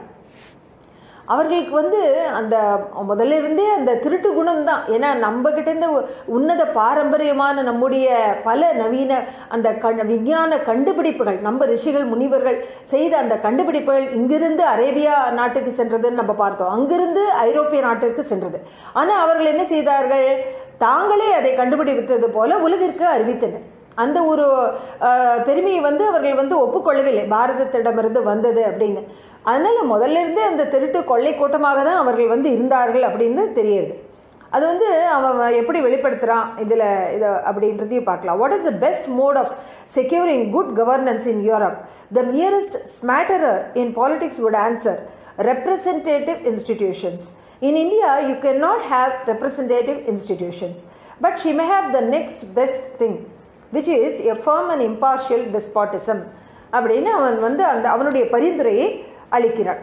அவர்களுக்கு வந்து அந்த முதல்ல இருந்தே அந்த திருட்டு குணம் தான் ஏன்னா நம்ம கிட்டேருந்து உன்னத பாரம்பரியமான நம்முடைய பல நவீன அந்த கண் விஞ்ஞான கண்டுபிடிப்புகள் நம்ம ரிஷிகள் முனிவர்கள் செய்த அந்த கண்டுபிடிப்புகள் இங்கிருந்து அரேபியா நாட்டுக்கு சென்றதுன்னு நம்ம பார்த்தோம் அங்கிருந்து ஐரோப்பிய நாட்டிற்கு சென்றது ஆனால் அவர்கள் என்ன செய்தார்கள் தாங்களே அதை கண்டுபிடித்தது போல உலகிற்கு அறிவித்தனர் அந்த ஒரு பெருமையை வந்து அவர்கள் வந்து ஒப்புக்கொள்ளவில்லை பாரதத்திடமிருந்து வந்தது அப்படின்னு அதனால முதல்ல இருந்தே அந்த திருட்டு கொள்ளை கூட்டமாக தான் அவர்கள் வந்து இருந்தார்கள் அப்படின்னு தெரியுது அது வந்து அவன் எப்படி வெளிப்படுத்துகிறான் இதில் இதை அப்படின்றதையும் பார்க்கலாம் what is the best mode of securing good governance in Europe the merest smatterer in politics would answer representative institutions in India you can not have representative institutions but she may have the next best thing which is a firm and impartial despotism அப்படின்னு அவன் வந்து அந்த அவனுடைய பரிந்துரையை அளிக்கிறான்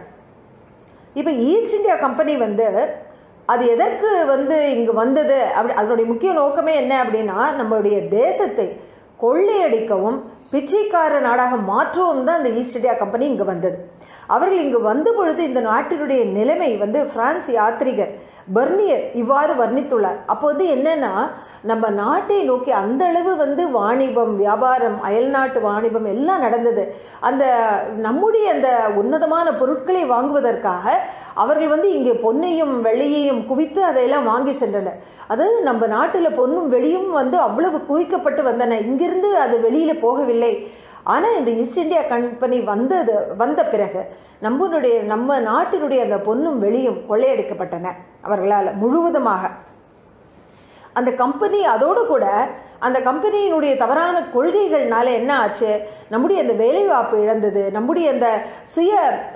இப்போ east India company வந்து அது எதற்கு வந்து இங்கு வந்தது அப்படி அதனுடைய முக்கிய நோக்கமே என்ன அப்படின்னா நம்மளுடைய தேசத்தை கொள்ளையடிக்கவும் பிச்சைக்கார நாடாக மாற்றவும் தான் அந்த ஈஸ்ட் இந்தியா கம்பெனி இங்கே வந்தது அவர்கள் இங்கு வந்த பொழுது இந்த நாட்டினுடைய நிலைமை வந்து பிரான்ஸ் யாத்ரிகர் பர்னியர் இவ்வாறு வர்ணித்துள்ளார் அப்போ வந்து என்னன்னா நம்ம நாட்டை நோக்கி அந்த அளவு வந்து வாணிபம் வியாபாரம் அயல்நாட்டு வாணிபம் எல்லாம் நடந்தது அந்த நம்முடைய அந்த உன்னதமான பொருட்களை வாங்குவதற்காக அவர்கள் வந்து இங்கே பொன்னையும் வெள்ளையையும் குவித்து அதையெல்லாம் வாங்கி சென்றனர் அதாவது நம்ம நாட்டில் பொன்னும் வெளியும் வந்து அவ்வளவு குவிக்கப்பட்டு வந்தன இங்கிருந்து அது வெளியில் போகவில்லை ஆனால் இந்த ஈஸ்ட் இந்தியா கம்பெனி வந்தது வந்த பிறகு நம்மளுடைய நம்ம நாட்டினுடைய அந்த பொன்னும் வெளியும் கொள்ளையடிக்கப்பட்டன அவர்களால் முழுவதுமாக அந்த கம்பெனி அதோடு கூட அந்த கம்பெனியினுடைய தவறான கொள்கைகள்னால என்ன ஆச்சு நம்முடைய அந்த வேலை வாய்ப்பு இழந்தது நம்முடைய அந்த சுய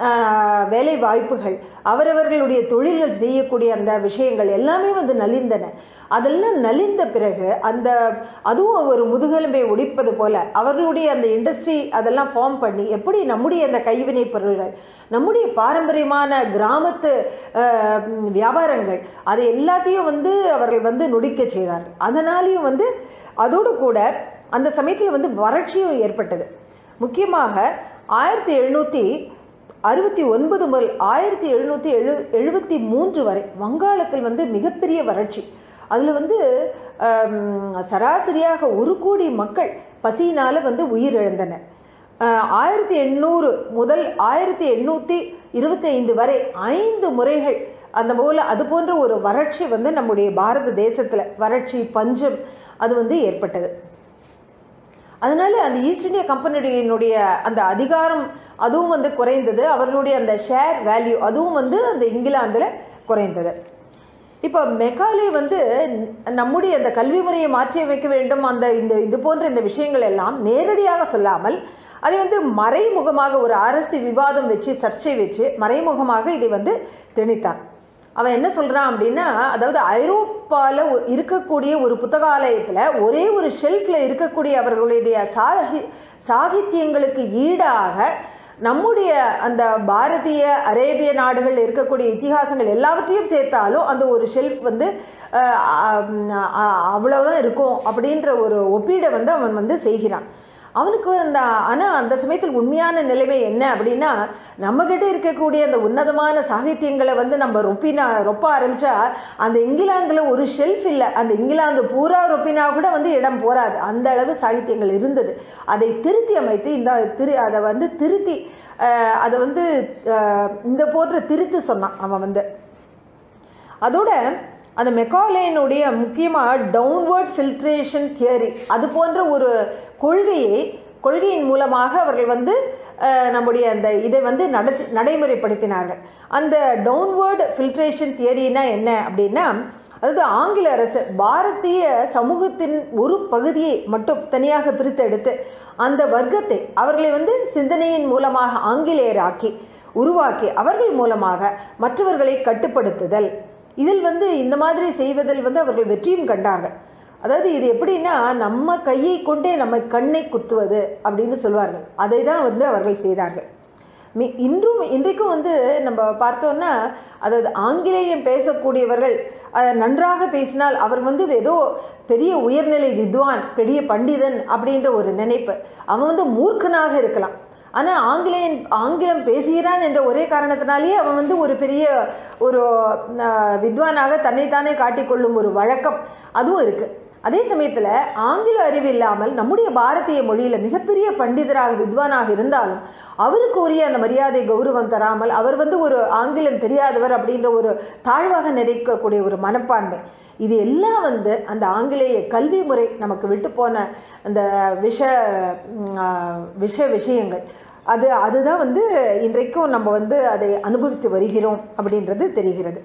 வேலை வாய்ப்புகள் அவரவர்களுடைய தொழில்கள் செய்யக்கூடிய அந்த விஷயங்கள் எல்லாமே வந்து நலிந்தன அதெல்லாம் நலிந்த பிறகு அந்த அதுவும் ஒரு முதுகெலும்பை ஒடிப்பது போல அவர்களுடைய அந்த இண்டஸ்ட்ரி அதெல்லாம் ஃபார்ம் பண்ணி எப்படி நம்முடைய அந்த கைவினை பொருள்கள் நம்முடைய பாரம்பரியமான கிராமத்து வியாபாரங்கள் அதை எல்லாத்தையும் வந்து அவர்கள் வந்து நொடிக்க செய்தார்கள் அதனாலையும் வந்து அதோடு கூட அந்த சமயத்தில் வந்து வறட்சியும் ஏற்பட்டது முக்கியமாக ஆயிரத்தி எழுநூற்றி அறுபத்தி ஒன்பது முதல் ஆயிரத்தி எழுநூற்றி எழு எழுபத்தி மூன்று வரை வங்காளத்தில் வந்து மிகப்பெரிய வறட்சி அதில் வந்து சராசரியாக ஒரு கோடி மக்கள் பசியினால் வந்து உயிரிழந்தனர் ஆயிரத்தி எண்ணூறு முதல் ஆயிரத்தி எண்ணூற்றி இருபத்தி ஐந்து வரை ஐந்து முறைகள் அந்த போல அது போன்ற ஒரு வறட்சி வந்து நம்முடைய பாரத தேசத்தில் வறட்சி பஞ்சம் அது வந்து ஏற்பட்டது அதனால அந்த ஈஸ்ட் இந்தியா கம்பெனியினுடைய அந்த அதிகாரம் அதுவும் வந்து குறைந்தது அவர்களுடைய அந்த ஷேர் வேல்யூ அதுவும் வந்து அந்த இங்கிலாந்தில் குறைந்தது இப்போ மெக்காலே வந்து நம்முடைய அந்த கல்வி முறையை மாற்றி அமைக்க வேண்டும் அந்த இந்த இது போன்ற இந்த விஷயங்கள் எல்லாம் நேரடியாக சொல்லாமல் அதை வந்து மறைமுகமாக ஒரு அரசு விவாதம் வச்சு சர்ச்சை வச்சு மறைமுகமாக இதை வந்து திணித்தான் அவன் என்ன சொல்றான் அப்படின்னா அதாவது ஐரோப்பால ஒ- இருக்கக்கூடிய ஒரு புத்தகாலயத்துல ஒரே ஒரு ஷெல்ஃப்ல இருக்கக்கூடிய அவர்களுடைய சாகி சாகித்யங்களுக்கு ஈடாக நம்முடைய அந்த பாரதிய அரேபிய நாடுகள் இருக்கக்கூடிய இதிகாசங்கள் எல்லாவற்றையும் சேர்த்தாலும் அந்த ஒரு ஷெல்ஃப் வந்து அஹ், அஹ், அஹ், அவ்வளவுதான் இருக்கும் அப்படின்ற ஒரு ஒப்பீடை வந்து அவன் வந்து செய்கிறான் அவனுக்கு அந்த ஆனால் அந்த சமயத்தில் உண்மையான நிலைமை என்ன அப்படின்னா நம்மக்கிட்ட இருக்கக்கூடிய அந்த உன்னதமான சாகித்யங்களை வந்து நம்ம ரொப்பினா ரொப்ப ஆரம்பிச்சா அந்த இங்கிலாந்தில் ஒரு ஷெல்ஃப் இல்லை அந்த இங்கிலாந்து பூரா ரொப்பினா கூட வந்து இடம் போராது அந்த அளவு சாகித்யங்கள் இருந்தது அதை திருத்தி அமைத்து இந்த திரு அதை வந்து திருத்தி அஹ், அதை வந்து அஹ், இந்த போன்ற திருத்து சொன்னான் அவன் வந்து அதோட அந்த மெக்காலேனுடைய முக்கியமாக டவுன்வர்ட் ஃபில்ட்ரேஷன் தியரி அது போன்ற ஒரு கொள்கையை கொள்கையின் மூலமாக அவர்கள் வந்து அஹ், நம்முடைய அந்த இதை வந்து நடத்தி நடைமுறைப்படுத்தினார்கள் அந்த டவுன்வர்ட் ஃபில்ட்ரேஷன் தியரினா என்ன அப்படின்னா அதாவது ஆங்கில அரசு பாரதிய சமூகத்தின் ஒரு பகுதியை மட்டும் தனியாக பிரித்தெடுத்து அந்த வர்க்கத்தை அவர்களை வந்து சிந்தனையின் மூலமாக ஆங்கிலேயராக்கி உருவாக்கி அவர்கள் மூலமாக மற்றவர்களை கட்டுப்படுத்துதல் இதில் வந்து இந்த மாதிரி செய்வதில் வந்து அவர்கள் வெற்றியும் கண்டார்கள் அதாவது இது எப்படின்னா நம்ம கையை கொண்டே நம்ம கண்ணை குத்துவது அப்படின்னு சொல்வார்கள் அதை தான் வந்து அவர்கள் செய்தார்கள் மி இன்றும் இன்றைக்கும் வந்து நம்ம பார்த்தோம்னா அதாவது ஆங்கிலேயம் பேசக்கூடியவர்கள் அஹ், நன்றாக பேசினால் அவர் வந்து ஏதோ பெரிய உயர்நிலை வித்வான் பெரிய பண்டிதன் அப்படின்ற ஒரு நினைப்பு அவன் வந்து மூர்க்கனாக இருக்கலாம் ஆனால் ஆங்கிலேயன் ஆங்கிலம் பேசுகிறான் என்ற ஒரே காரணத்தினாலேயே அவன் வந்து ஒரு பெரிய ஒரு அஹ், வித்வானாக தன்னைத்தானே காட்டிக்கொள்ளும் ஒரு வழக்கம் அதுவும் இருக்கு அதே சமயத்தில் ஆங்கில அறிவு இல்லாமல் நம்முடைய பாரதிய மொழியில் மிகப்பெரிய பண்டிதராக வித்வானாக இருந்தாலும் அவருக்கு உரிய அந்த மரியாதை கௌரவம் தராமல் அவர் வந்து ஒரு ஆங்கிலம் தெரியாதவர் அப்படின்ற ஒரு தாழ்வாக நினைக்கக்கூடிய ஒரு மனப்பான்மை இது எல்லாம் வந்து அந்த ஆங்கிலேய கல்வி முறை நமக்கு விட்டு போன அந்த விஷ ம், ஆ, விஷ விஷயங்கள் அது அதுதான் வந்து இன்றைக்கும் நம்ம வந்து அதை அனுபவித்து வருகிறோம் அப்படின்றது தெரிகிறது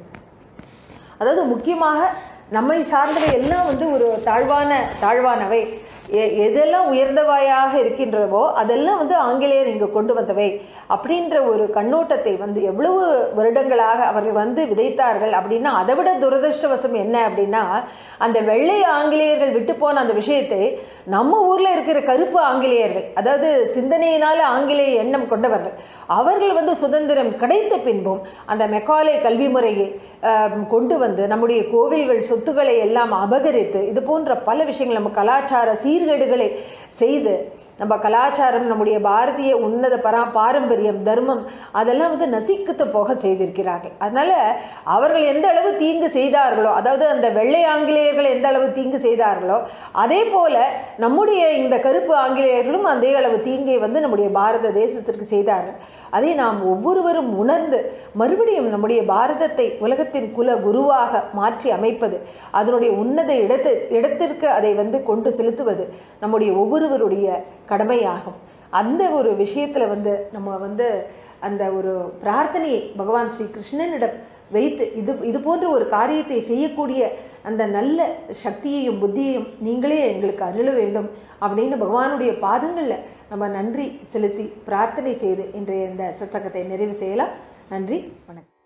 அதாவது முக்கியமாக நம்மை சார்ந்தவை எல்லாம் வந்து ஒரு தாழ்வான தாழ்வானவை எ- எதெல்லாம் உயர்ந்தவையாக இருக்கின்றவோ அதெல்லாம் வந்து ஆங்கிலேயர் இங்கு கொண்டு வந்தவை அப்படின்ற ஒரு கண்ணோட்டத்தை வந்து எவ்வளவு வருடங்களாக அவர்கள் வந்து விதைத்தார்கள் அப்படின்னா அதை விட துரதிருஷ்டவசம் என்ன அப்படின்னா அந்த வெள்ளை ஆங்கிலேயர்கள் விட்டு போன அந்த விஷயத்தை நம்ம ஊர்ல இருக்கிற கருப்பு ஆங்கிலேயர்கள் அதாவது சிந்தனையினால ஆங்கிலேய எண்ணம் கொண்டவர்கள் அவர்கள் வந்து சுதந்திரம் கிடைத்த பின்பும் அந்த மெக்காலே கல்வி முறையை ஆம், கொண்டு வந்து நம்முடைய கோவில்கள் சொத்துக்களை எல்லாம் அபகரித்து இது போன்ற பல விஷயங்கள் நம்ம கலாச்சார சீர்கேடுகளை செய்து நம்ம கலாச்சாரம் நம்முடைய பாரதிய உன்னத பரா பாரம்பரியம் தர்மம் அதெல்லாம் வந்து நசிக்குத்து போக செய்திருக்கிறார்கள் அதனால அவர்கள் எந்த அளவு தீங்கு செய்தார்களோ அதாவது அந்த வெள்ளை ஆங்கிலேயர்கள் எந்த அளவு தீங்கு செய்தார்களோ அதே போல நம்முடைய இந்த கருப்பு ஆங்கிலேயர்களும் அதே அளவு தீங்கை வந்து நம்முடைய பாரத தேசத்திற்கு செய்தார்கள் அதை நாம் ஒவ்வொருவரும் உணர்ந்து மறுபடியும் நம்முடைய பாரதத்தை உலகத்தின் குல குருவாக மாற்றி அமைப்பது அதனுடைய உன்னத இடத்து இடத்திற்கு அதை வந்து கொண்டு செலுத்துவது நம்முடைய ஒவ்வொருவருடைய கடமையாகும் அந்த ஒரு விஷயத்துல வந்து நம்ம வந்து அந்த ஒரு பிரார்த்தனையை பகவான் ஸ்ரீ கிருஷ்ணனிடம் வைத்து இது இது போன்ற ஒரு காரியத்தை செய்யக்கூடிய அந்த நல்ல சக்தியையும் புத்தியையும் நீங்களே எங்களுக்கு அருள வேண்டும் அப்படின்னு பகவானுடைய பாதங்கள்ல நம்ம நன்றி செலுத்தி பிரார்த்தனை செய்து இன்றைய இந்த சத்சங்கத்தை நிறைவு செய்யலாம் நன்றி வணக்கம்